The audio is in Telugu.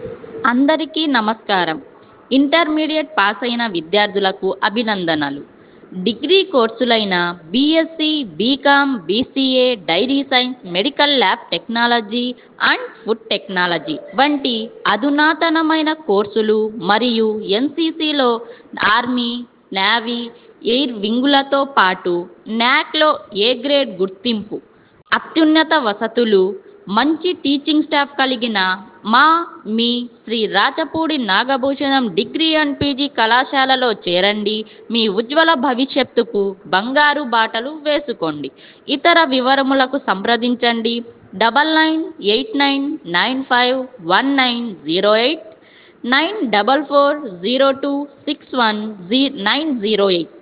అందరికీ నమస్కారం ఇంటర్మీడియట్ పాస్ అయిన విద్యార్థులకు అభినందనలు డిగ్రీ కోర్సులైన BSc BCom BCA dairy science medical lab technology and food technology వంటి అధునాతనమైన కోర్సులు మరియు ఎన్సీసీలో ఆర్మీ నేవీ ఎయిర్ వింగులతో పాటు న్యాక్లో ఏ గ్రేడ్ గుర్తింపు అత్యున్నత వసతులు మంచి టీచింగ్ స్టాఫ్ కలిగిన మా మీ Shri Rachapudi Nagabhushanam degree and PG కళాశాలలో చేరండి మీ ఉజ్వల భవిష్యత్తుకు బంగారు బాటలు వేసుకోండి ఇతర వివరములకు సంప్రదించండి double nine eight nine nine five one nine zero eight nine double four zero two six one G nine zero eight